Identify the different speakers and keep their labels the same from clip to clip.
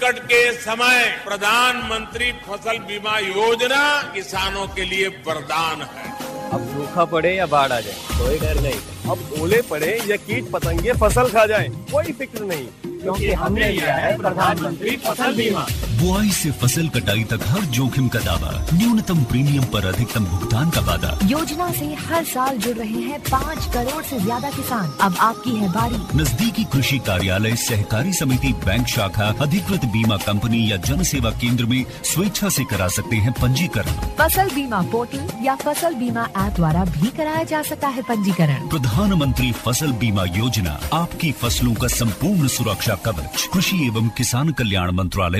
Speaker 1: संकट के समय प्रधानमंत्री फसल बीमा योजना किसानों के लिए वरदान है
Speaker 2: अब सूखा पड़े या बाढ़ आ जाए कोई डर नहीं अब ओले पड़े या कीट पतंगे फसल खा जाए कोई फिक्र नहीं क्योंकि हमने लिया है प्रधानमंत्री फसल बीमा
Speaker 3: बुआई से फसल कटाई तक हर जोखिम का दावा न्यूनतम प्रीमियम पर अधिकतम भुगतान का वादा
Speaker 4: योजना से हर साल जुड़ रहे हैं पाँच करोड़ से ज्यादा किसान अब आपकी है बारी
Speaker 3: नजदीकी कृषि कार्यालय सहकारी समिति बैंक शाखा अधिकृत बीमा कंपनी या जन सेवा केंद्र में स्वेच्छा से करा सकते हैं पंजीकरण
Speaker 4: फसल बीमा पोर्टल या फसल बीमा ऐप द्वारा भी कराया जा सकता है पंजीकरण
Speaker 3: प्रधानमंत्री फसल बीमा योजना आपकी फसलों का संपूर्ण सुरक्षा कवच कृषि एवं किसान कल्याण मंत्रालय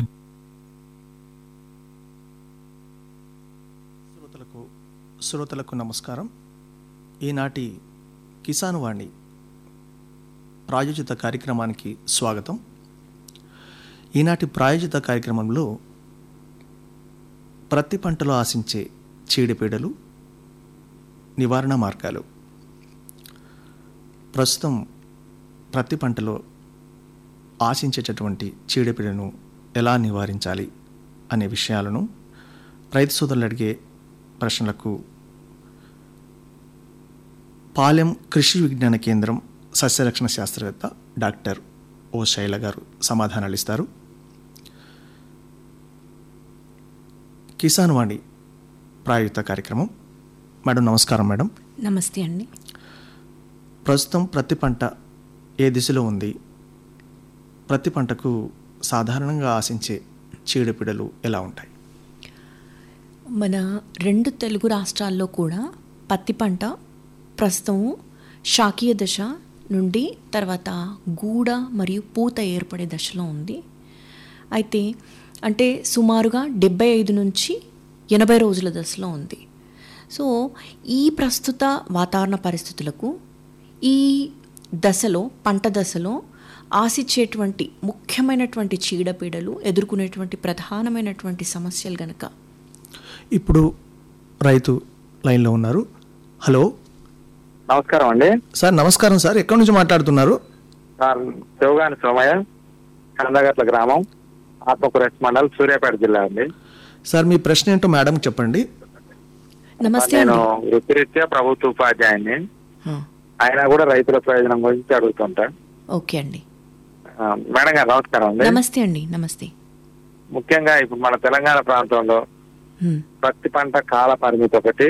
Speaker 5: శ్రోతలకు శ్రోతలకు నమస్కారం ఈనాటి కిసాన్ వాణి ప్రాయోజిత కార్యక్రమానికి స్వాగతం ఈనాటి ప్రాయోజిత కార్యక్రమంలో ప్రతి పంటలో ఆశించే చీడపీడలు నివారణ మార్గాలు ప్రస్తుతం ప్రతి పంటలో ఆశించేటటువంటి చీడపీడను ఎలా నివారించాలి అనే విషయాలను రైతు సోదరులు అడిగే ప్రశ్నలకు పాలెం కృషి విజ్ఞాన కేంద్రం సస్యరక్షణ శాస్త్రవేత్త డాక్టర్ ఓ శైల గారు సమాధానాలు ఇస్తారు కిసాన్ వాణి ప్రాయుక్త కార్యక్రమం మేడం నమస్కారం మేడం
Speaker 6: నమస్తే అండి
Speaker 5: ప్రస్తుతం ప్రతి పంట ఏ దిశలో ఉంది ప్రతి పంటకు సాధారణంగా ఆశించే చీడపీడలు ఎలా ఉంటాయి
Speaker 6: మన రెండు తెలుగు రాష్ట్రాల్లో కూడా పత్తి పంట ప్రస్తుతం శాకీయ దశ నుండి తర్వాత గూడ మరియు పూత ఏర్పడే దశలో ఉంది అయితే అంటే సుమారుగా డెబ్బై ఐదు నుంచి ఎనభై రోజుల దశలో ఉంది సో ఈ ప్రస్తుత వాతావరణ పరిస్థితులకు ఈ దశలో పంట దశలో ఆశించేటువంటి ముఖ్యమైనటువంటి చీడపీడలు ఎదుర్కొనేటువంటి ప్రధానమైనటువంటి సమస్యలు గనక
Speaker 5: ఇప్పుడు రైతు లైన్లో ఉన్నారు హలో
Speaker 7: నమస్కారం అండి
Speaker 5: సార్ నమస్కారం సార్ ఎక్కడి నుంచి మాట్లాడుతున్నారు
Speaker 7: సార్ శివగాని సోమయ్య కందగట్ల గ్రామం ఆత్మకూరెస్ మండల్ సూర్యాపేట జిల్లా అండి
Speaker 5: సార్ మీ ప్రశ్న ఏంటో మేడం చెప్పండి
Speaker 6: నమస్తే
Speaker 7: నేను
Speaker 6: అండి
Speaker 7: వృత్తిరీత్యా ప్రభుత్వ ఉపాధ్యాయుని
Speaker 6: ఆ,
Speaker 7: అయినా కూడా రైతుల ప్రయోజనం గురించి అడుగుతుంటా
Speaker 6: ఓకే అండి
Speaker 7: ఆ, మేడం గారు నమస్కారం అండి
Speaker 6: నమస్తే అండి నమస్తే
Speaker 7: ముఖ్యంగా ఇప్పుడు మన తెలంగాణ ప్రాంతంలో
Speaker 6: హ్మ్,
Speaker 7: పత్తి పంట కాల పరిమితి ఒకటి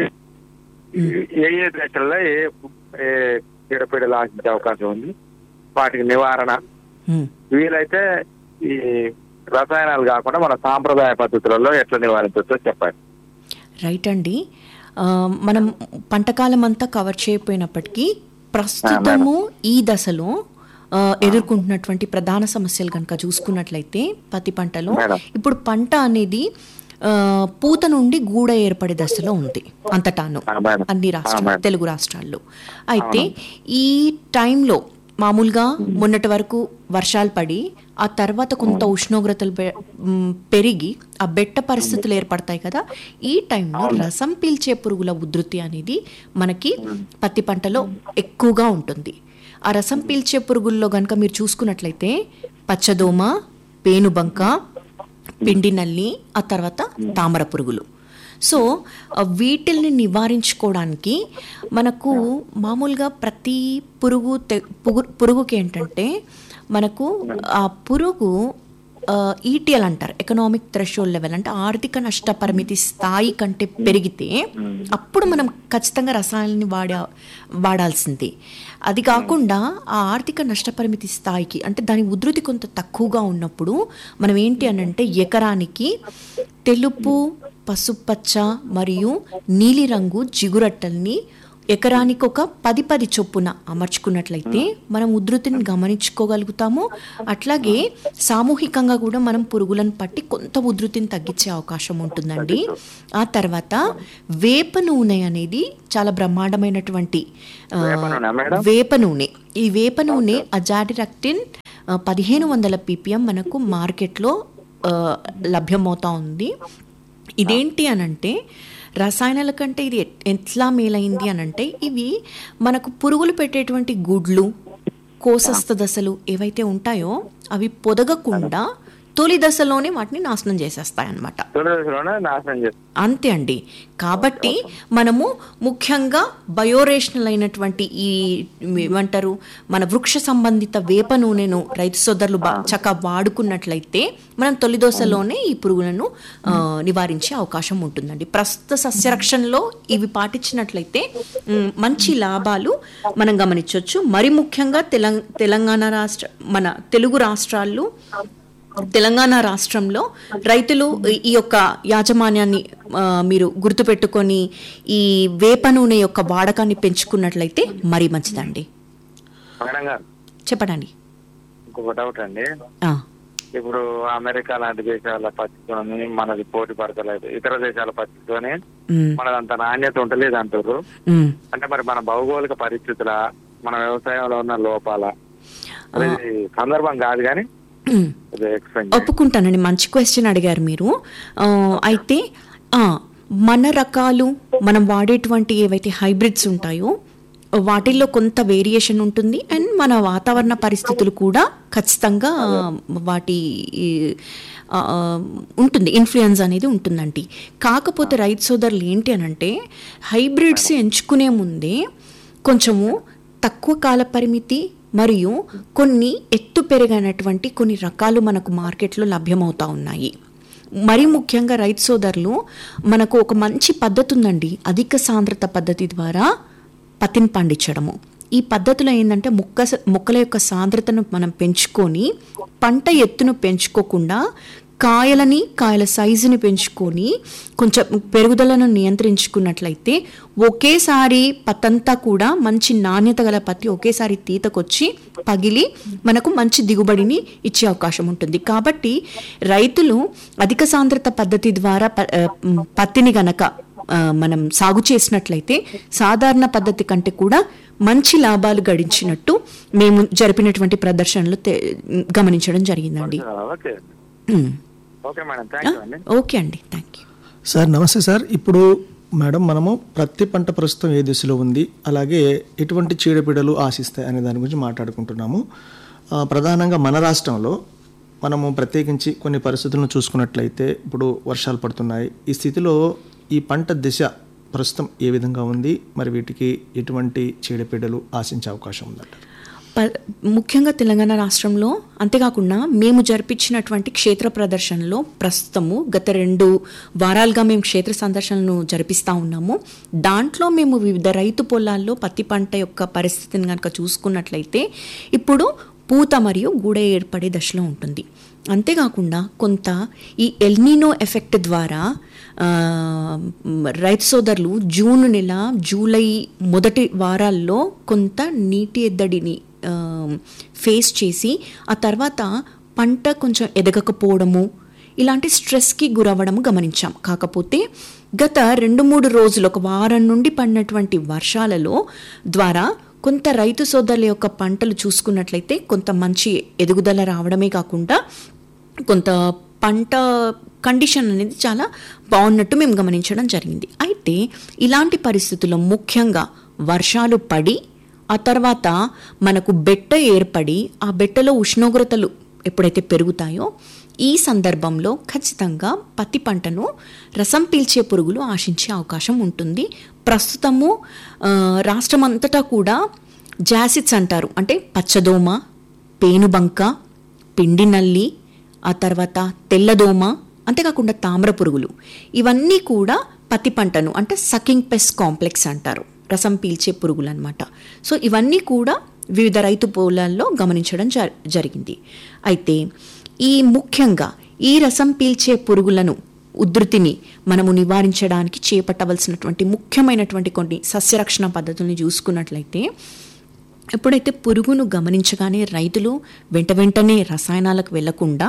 Speaker 7: ఏ ఏ దశల్లో ఏ ఏ చీడపీడలు ఆశించే అవకాశం ఉంది వాటికి నివారణ
Speaker 6: హ్మ్.
Speaker 7: వీలైతే ఈ రసాయనాలు కాకుండా మన సాంప్రదాయ పద్ధతులలో ఎట్లా నివారించవచ్చో చెప్పండి
Speaker 6: రైట్ అండి ఆ, మనం పంటకాలం అంతా కవర్ చేయకపోయినప్పటికీ ప్రస్తుతము ఈ దశలో ఆ, ఎదుర్కొంటున్నటువంటి ప్రధాన సమస్యలు కనుక చూసుకున్నట్లయితే పత్తి పంటలో
Speaker 7: మేడం.
Speaker 6: ఇప్పుడు పంట అనేది ఆ, పూత నుండి గూడ ఏర్పడే దశలో ఉంది అంతటాను
Speaker 7: ఆ, మేడం.
Speaker 6: అన్ని
Speaker 7: ఆ,
Speaker 6: రాష్ట్రాలు
Speaker 7: మేడం.
Speaker 6: తెలుగు రాష్ట్రాల్లో అయితే ఈ టైంలో మామూలుగా మొన్నటి వరకు వర్షాలు పడి ఆ తర్వాత కొంత ఉష్ణోగ్రతలు పె- మ్, పెరిగి ఆ బెట్ట పరిస్థితులు ఏర్పడతాయి కదా ఈ టైంలో రసం పీల్చే పురుగుల ఉధృతి అనేది మనకి పత్తి పంటలో ఎక్కువగా ఉంటుంది ఆ రసం పీల్చే పురుగుల్లో కనుక మీరు చూసుకున్నట్లయితే పచ్చదోమ పేనుబంక పిండి నల్లి ఆ తర్వాత తామర పురుగులు సో ఆ, వీటిల్ని నివారించుకోవడానికి మనకు మామూలుగా ప్రతి పురుగు తె- పుగు- పురుగుకి ఏంటంటే మనకు ఆ పురుగు ఈటీఎల్ అంటారు ఎకనామిక్ థ్రెషోల్డ్ లెవెల్ అంటే ఆర్థిక నష్ట పరిమితి స్థాయి కంటే పెరిగితే అప్పుడు మనం ఖచ్చితంగా రసాయనాన్ని వాడా వాడాల్సింది అది కాకుండా ఆ ఆర్థిక నష్టపరిమితి స్థాయికి అంటే దాని ఉధృతి కొంత తక్కువగా ఉన్నప్పుడు మనం ఏంటి అని అంటే ఎకరానికి తెలుపు పసుపచ్చ మరియు నీలిరంగు జిగురట్టల్ని ఎకరానికి ఒక పది పది చొప్పున అమర్చుకున్నట్లయితే మనం ఉధృతిని గమనించుకోగలుగుతాము అట్లాగే సామూహికంగా కూడా మనం పురుగులను పట్టి కొంత ఉధృతిని తగ్గించే అవకాశం ఉంటుందండి ఆ తర్వాత వేప నూనె అనేది చాలా బ్రహ్మాండమైనటువంటి ఆ,
Speaker 7: వేప నూనె, మేడం?
Speaker 6: వేప నూనె ఈ వేప నూనె అజాడిరక్టిన్ పదిహేను వందల పీపీఎం మనకు మార్కెట్లో ఆ, లభ్యమవుతా ఉంది ఇదేంటి అనంటే రసాయనాల కంటే ఇది ఎట్- ఎట్లా మేలైంది అనంటే ఇవి మనకు పురుగులు పెట్టేటువంటి గుడ్లు కోసస్థ దశలు ఏవైతే ఉంటాయో అవి పొదగకుండా తొలి దశలోనే వాటిని నాశనం చేసేస్తాయి అన్నమాట
Speaker 7: తొలి దశలోనే నాశనం చేస్తుంది
Speaker 6: అంతే అండి కాబట్టి మనము ముఖ్యంగా బయోరేషనల్ అయినటువంటి ఈ ఏమంటారు మన వృక్ష సంబంధిత వేప నూనెను రైతు సోదరులు బా చక్కగా వాడుకున్నట్లయితే మనం తొలి దశలోనే ఈ పురుగులను ఆ, నివారించే అవకాశం ఉంటుందండి ప్రస్తుత సస్యరక్షణలో ఇవి పాటించినట్లయితే ఉమ్, మంచి లాభాలు మనం గమనించవచ్చు మరి ముఖ్యంగా తెలంగ తెలంగాణ రాష్ట్ర మన తెలుగు రాష్ట్రాల్లో తెలంగాణ రాష్ట్రంలో రైతులు ఈ- ఈ యొక్క యాజమాన్యాన్ని ఆ, మీరు గుర్తుపెట్టుకొని ఈ వేప నూనె యొక్క వాడకాన్ని పెంచుకున్నట్లయితే మరీ మంచిదండి
Speaker 7: మేడం గారు
Speaker 6: చెప్పడండి
Speaker 7: ఇంకొక డౌట్ అండి
Speaker 6: ఆ,
Speaker 7: ఇప్పుడు అమెరికా లాంటి దేశాల పచ్చితోని మనది పోటీ పడతలేదు ఇతర దేశాల పచ్చితోని
Speaker 6: ఉమ్,
Speaker 7: మనదంత నాణ్యత ఉండలేదు అంటారు
Speaker 6: ఉమ్.
Speaker 7: అంటే మరి మన భౌగోళిక పరిస్థితుల మన వ్యవసాయంలో ఉన్న లోపాల అది సందర్భం కాదు కానీ
Speaker 6: ఉమ్.
Speaker 7: అది ఎక్స్ప్లెయిన్ చేయండి.
Speaker 6: ఒప్పుకుంటానండి మంచి క్వశ్చన్ అడిగారు మీరు ఆ, అయితే ఆ, మన రకాలు మనం వాడేటువంటి ఏవైతే హైబ్రిడ్స్ ఉంటాయో వాటిల్లో కొంత వేరియేషన్ ఉంటుంది అండ్ మన వాతావరణ పరిస్థితులు కూడా ఖచ్చితంగా ఆ, వాటి ఈ, ఆ, ఉంటుంది ఇన్ఫ్లుయెన్స్ అనేది ఉంటుందండి కాకపోతే రైతు సోదరులు ఏంటి అని అంటే హైబ్రిడ్స్ ఎంచుకునే ముందే కొంచెము తక్కువ కాల పరిమితి మరియు కొన్ని ఎత్తు పెరిగినటువంటి కొన్ని రకాలు మనకు మార్కెట్లో లభ్యమవుతా ఉన్నాయి మరి ముఖ్యంగా రైతు సోదరులు మనకు ఒక మంచి పద్ధతి ఉందండి అధిక సాంద్రత పద్ధతి ద్వారా పత్తిని పండించడము ఈ పద్ధతిలో ఏంటంటే మొక్క మొక్కల యొక్క సాంద్రతను మనం పెంచుకొని పంట ఎత్తును పెంచుకోకుండా కాయలని కాయల సైజుని పెంచుకొని కొంచెం పెరుగుదలను నియంత్రించుకున్నట్లయితే ఒకేసారి పత్తంతా కూడా మంచి నాణ్యత గల పత్తి ఒకేసారి తీతకొచ్చి పగిలి మనకు మంచి దిగుబడిని ఇచ్చే అవకాశం ఉంటుంది కాబట్టి రైతులు అధిక సాంద్రత పద్ధతి ద్వారా ప- ఆ, మ్, పత్తిని గనక ఆ, మనం సాగు చేసినట్లయితే సాధారణ పద్ధతి కంటే కూడా మంచి లాభాలు గడించినట్టు మేము జరిపినటువంటి ప్రదర్శనలు తె- గమనించడం జరిగిందండి
Speaker 7: okay
Speaker 6: um.
Speaker 7: Okay madam thank you అండి
Speaker 6: ఓకే అండి థ్యాంక్ యూ
Speaker 5: సార్ నమస్తే సార్ ఇప్పుడు మేడం మనము ప్రతి పంట ప్రస్తుతం ఏ దిశలో ఉంది అలాగే ఎటువంటి చీడపీడలు ఆశిస్తాయి అనే దాని గురించి మాట్లాడుకుంటున్నాము ఆ, ప్రధానంగా మన రాష్ట్రంలో మనము ప్రత్యేకించి కొన్ని పరిస్థితులను చూసుకున్నట్లయితే ఇప్పుడు వర్షాలు పడుతున్నాయి ఈ స్థితిలో ఈ పంట దిశ ప్రస్తుతం ఏ విధంగా ఉంది మరి వీటికి ఎటువంటి చీడపీడలు ఆశించే అవకాశం ఉందంటారు
Speaker 6: ప- ముఖ్యంగా తెలంగాణ రాష్ట్రంలో అంతేకాకుండా మేము జరిపించినటువంటి క్షేత్ర ప్రదర్శనలో ప్రస్తుతము గత రెండు వారాలుగా మేము క్షేత్ర సందర్శనను జరిపిస్తూ ఉన్నాము దాంట్లో మేము వివిధ రైతు పొలాల్లో పత్తి పంట యొక్క పరిస్థితిని కనుక చూసుకున్నట్లయితే ఇప్పుడు పూత మరియు గూడ ఏర్పడే దశలో ఉంటుంది అంతేకాకుండా కొంత ఈ ఎల్నినో ఎఫెక్ట్ ద్వారా ఆ, మ్, రైతు సోదరులు జూన్ నెల జూలై మొదటి వారాల్లో కొంత నీటి ఎద్దడిని ఆ, ఫేస్ చేసి ఆ తర్వాత పంట కొంచెం ఎదగకపోవడము ఇలాంటి స్ట్రెస్కి గురవ్వడము గమనించాం కాకపోతే గత రెండు మూడు రోజులు ఒక వారం నుండి పడినటువంటి వర్షాలలో ద్వారా కొంత రైతు సోదరుల యొక్క పంటలు చూసుకున్నట్లయితే కొంత మంచి ఎదుగుదల రావడమే కాకుండా కొంత పంట కండిషన్ అనేది చాలా బాగున్నట్టు మేము గమనించడం జరిగింది అయితే ఇలాంటి పరిస్థితుల్లో ముఖ్యంగా వర్షాలు పడి ఆ తర్వాత మనకు బెట్ట ఏర్పడి ఆ బెట్టలో ఉష్ణోగ్రతలు ఎప్పుడైతే పెరుగుతాయో ఈ సందర్భంలో ఖచ్చితంగా పత్తి పంటను రసం పీల్చే పురుగులు ఆశించే అవకాశం ఉంటుంది ప్రస్తుతము ఆ, రాష్ట్రమంతటా కూడా జాసిడ్స్ అంటారు అంటే పచ్చదోమ పేనుబంక పిండి నల్లి ఆ తర్వాత తెల్లదోమ అంతేకాకుండా తామ్ర పురుగులు ఇవన్నీ కూడా పత్తి పంటను అంటే సకింగ్ పెస్ట్ కాంప్లెక్స్ అంటారు రసం పీల్చే పురుగులు అనమాట సో ఇవన్నీ కూడా వివిధ రైతు పొలాల్లో గమనించడం జ జరిగింది అయితే ఈ ముఖ్యంగా ఈ రసం పీల్చే పురుగులను ఉధృతిని మనము నివారించడానికి చేపట్టవలసినటువంటి ముఖ్యమైనటువంటి కొన్ని సస్యరక్షణ పద్ధతుల్ని చూసుకున్నట్లయితే ఎప్పుడైతే పురుగును గమనించగానే రైతులు వెంట వెంటనే రసాయనాలకు వెళ్లకుండా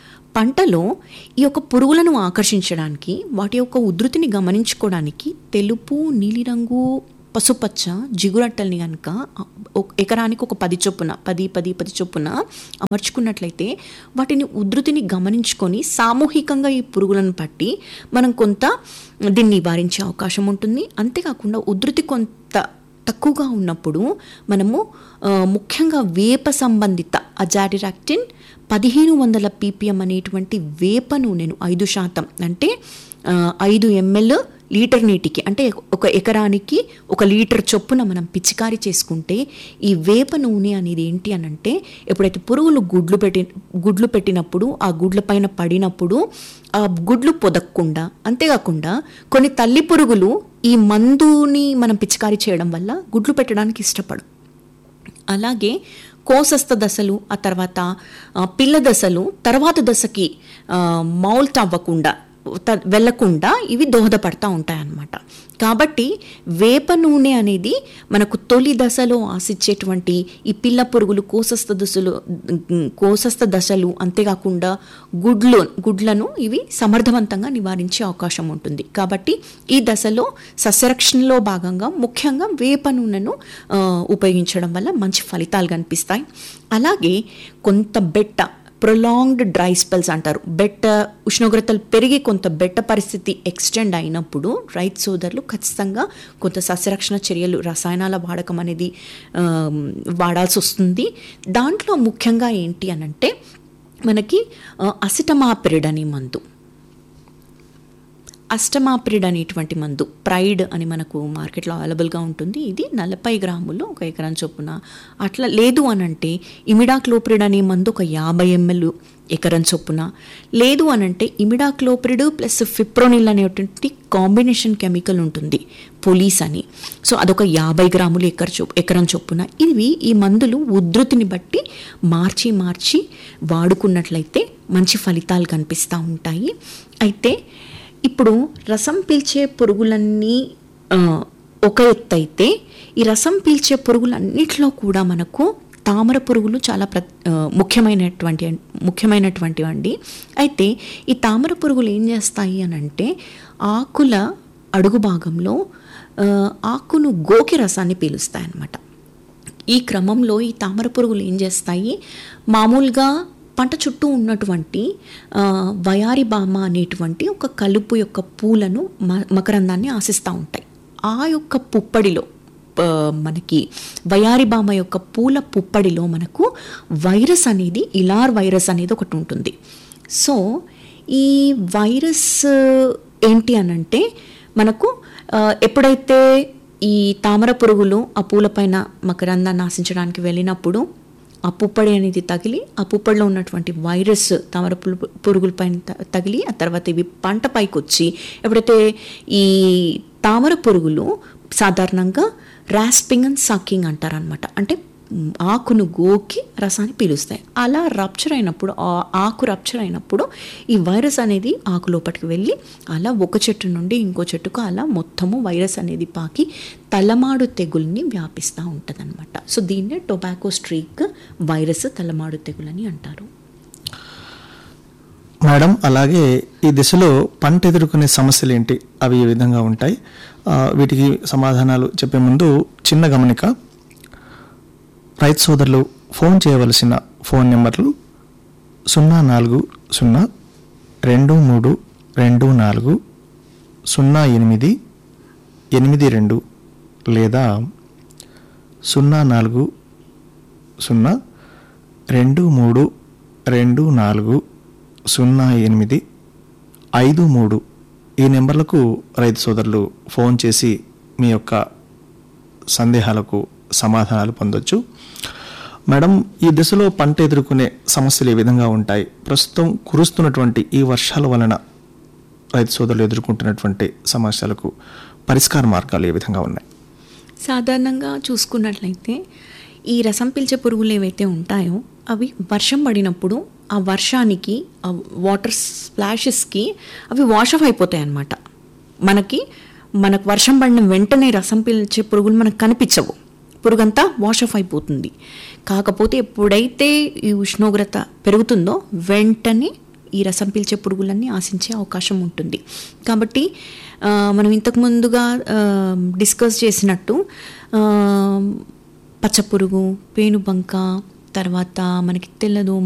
Speaker 6: పంటలో ఈ యొక్క పురుగులను ఆకర్షించడానికి వాటి యొక్క ఉధృతిని గమనించుకోవడానికి తెలుపు నీలిరంగు పసుపచ్చ జిగురట్టల్ని కనుక ఎకరానికి ఒక పది చొప్పున పది పది పది చొప్పున అమర్చుకున్నట్లయితే వాటిని ఉధృతిని గమనించుకొని సామూహికంగా ఈ పురుగులను పట్టి మనం కొంత దీన్ని నివారించే అవకాశం ఉంటుంది అంతేకాకుండా ఉధృతి కొంత తక్కువగా ఉన్నప్పుడు మనము ఆ, ముఖ్యంగా వేప సంబంధిత అజాడిరాక్టిన్ పదిహేను వందల పీపీఎం అనేటువంటి వేప నూనెను ఐదు శాతం అంటే ఆ, ఐదు ఎంఎల్ లీటర్ నీటికి అంటే ఒక ఎకరానికి ఒక లీటర్ చొప్పున మనం పిచికారీ చేసుకుంటే ఈ వేప నూనె అనేది ఏంటి అని అంటే ఎప్పుడైతే పురుగులు గుడ్లు పెట్టి గుడ్లు పెట్టినప్పుడు ఆ గుడ్ల పైన పడినప్పుడు ఆ గుడ్లు పొదక్కుండా అంతేకాకుండా కొన్ని తల్లి పురుగులు ఈ మందుని మనం పిచికారీ చేయడం వల్ల గుడ్లు పెట్టడానికి ఇష్టపడు అలాగే కోసస్థ దశలు ఆ తర్వాత ఆ, పిల్ల దశలు తర్వాత దశకి ఆ, మౌల్ట్ అవ్వకుండా త- వెళ్లకుండా ఇవి దోహదపడతా ఉంటాయన్నమాట కాబట్టి వేప నూనె అనేది మనకు తొలి దశలో ఆశించేటువంటి ఈ పిల్ల పురుగులు కోసస్థ దశలు కోసస్థ దశలు అంతేకాకుండా గుడ్లు గుడ్లను ఇవి సమర్థవంతంగా నివారించే అవకాశం ఉంటుంది కాబట్టి ఈ దశలో సస్యరక్షణలో భాగంగా ముఖ్యంగా వేప నూనెను ఆ, ఉపయోగించడం వల్ల మంచి ఫలితాలు కనిపిస్తాయి అలాగే కొంత బెట్ట ప్రొలాంగ్డ్ డ్రై స్పెల్స్ అంటారు బెట్ట ఉష్ణోగ్రతలు పెరిగి కొంత బెట్ట పరిస్థితి ఎక్స్టెండ్ అయినప్పుడు రైతు సోదరులు ఖచ్చితంగా కొంత సస్యరక్షణ చర్యలు రసాయనాల వాడకం అనేది ఆ, వాడాల్సి వస్తుంది దాంట్లో ముఖ్యంగా ఏంటి అనంటే మనకి ఆ, అసిటమాపిరిడ్ అనే మందు అష్టమాప్రిడ్ అనేటువంటి మందు ప్రైడ్ అని మనకు మార్కెట్లో అవైలబుల్గా ఉంటుంది ఇది నలభై గ్రాములు ఒక ఎకరం చొప్పున అట్లా లేదు అనంటే ఇమిడాక్లోప్రిడ్ అనే మందు ఒక యాభై ఎంఎల్ ఎకరం చొప్పున లేదు అనంటే ఇమిడాక్లోప్రిడ్ ప్లస్ ఫిప్రోనిల్ అనేటువంటి కాంబినేషన్ కెమికల్ ఉంటుంది పోలీస్ అని సో అదొక యాభై గ్రాములు ఎకర చొ ఎకరం చొప్పున ఇవి ఈ మందులు ఉధృతిని బట్టి మార్చి మార్చి వాడుకున్నట్లయితే మంచి ఫలితాలు కనిపిస్తూ ఉంటాయి అయితే ఇప్పుడు రసం పీల్చే పురుగులన్నీ ఆ, ఒక ఎత్తు అయితే ఈ రసం పీల్చే పురుగులన్నిట్లో కూడా మనకు తామర పురుగులు చాలా ప్ర ఆ, ముఖ్యమైనటువంటి ముఖ్యమైనటువంటివి అండి అయితే ఈ తామర పురుగులు ఏం చేస్తాయి అని అంటే ఆకుల అడుగు భాగంలో ఆ, ఆకును గోకి రసాన్ని పీలుస్తాయి అన్నమాట ఈ క్రమంలో ఈ తామర పురుగులు ఏం చేస్తాయి మామూలుగా పంట చుట్టూ ఉన్నటువంటి ఆ, వయారి బామ అనేటువంటి ఒక కలుపు యొక్క పూలను మ- మకరందాన్ని ఆశిస్తూ ఉంటాయి ఆ యొక్క పుప్పడిలో ఆ, మనకి వయారి బామ యొక్క పూల పుప్పడిలో మనకు వైరస్ అనేది ఇలార్ వైరస్ అనేది ఒకటి ఉంటుంది సో ఈ వైరస్ ఏంటి అనంటే మనకు ఆ, ఎప్పుడైతే ఈ తామర పురుగులు ఆ పూలపైన మకరందాన్ని ఆశించడానికి వెళ్ళినప్పుడు ఆ పుప్పడి అనేది తగిలి ఆ పుప్పడిలో ఉన్నటువంటి వైరస్ తామర పులు- పురుగులపైన త- తగిలి ఆ తర్వాత ఇవి పంట పైకి వచ్చి ఎప్పుడైతే ఈ తామర పురుగులు సాధారణంగా రాస్పింగ్ అండ్ సకింగ్ అంటారనమాట అంటే మ్, ఆకును గోకి రసాన్ని పీలుస్తాయి అలా రప్చర్ అయినప్పుడు ఆ ఆకు రప్చర్ అయినప్పుడు ఈ వైరస్ అనేది ఆకు లోపలికి వెళ్ళి అలా ఒక చెట్టు నుండి ఇంకో చెట్టుకు అలా మొత్తము వైరస్ అనేది పాకి తలమాడు తెగుల్ని వ్యాపిస్తూ ఉంటుంది సో దీన్నే టొబాకో స్ట్రీక్ వైరస్ తలమాడు తెగులని అంటారు
Speaker 5: మేడం అలాగే ఈ దిశలో పంట ఎదుర్కొనే సమస్యలు ఏంటి అవి ఏ విధంగా ఉంటాయి ఆ, వీటికి సమాధానాలు చెప్పే ముందు చిన్న గమనిక రైతు సోదరులు ఫోన్ చేయవలసిన ఫోన్ నెంబర్లు సున్నా నాలుగు సున్నా రెండు మూడు రెండు నాలుగు సున్నా ఎనిమిది ఎనిమిది రెండు లేదా సున్నా నాలుగు సున్నా రెండు మూడు రెండు నాలుగు సున్నా ఎనిమిది ఐదు మూడు ఈ నెంబర్లకు రైతు సోదరులు ఫోన్ చేసి మీ యొక్క సందేహాలకు సమాధానాలు పొందొచ్చు మేడం ఈ దశలో పంట ఎదుర్కొనే సమస్యలు ఏ విధంగా ఉంటాయి ప్రస్తుతం కురుస్తున్నటువంటి ఈ వర్షాల వలన రైతు సోదరులు ఎదుర్కొంటున్నటువంటి సమస్యలకు పరిష్కార మార్గాలు ఏ విధంగా ఉన్నాయి
Speaker 6: సాధారణంగా చూసుకున్నట్లయితే ఈ రసం పీల్చే పురుగులు ఏవైతే ఉంటాయో అవి వర్షం పడినప్పుడు ఆ వర్షానికి ఆ వాటర్ స్ప్లాషెస్కి అవి వాష్ ఆఫ్ అయిపోతాయి అన్నమాట మనకి మనకు వర్షం పడిన వెంటనే రసం పీల్చే పురుగులు మనకు కనిపించవు పురుగంతా వాష్ ఆఫ్ అయిపోతుంది కాకపోతే ఎప్పుడైతే ఈ ఉష్ణోగ్రత పెరుగుతుందో వెంటనే ఈ రసం పీల్చే పురుగులన్నీ ఆశించే అవకాశం ఉంటుంది కాబట్టి ఆ, మనం ఇంతకు ముందుగా ఆ, డిస్కస్ చేసినట్టు ఆ, పచ్చపురుగు పేనుబంక తర్వాత మనకి తెల్లదోమ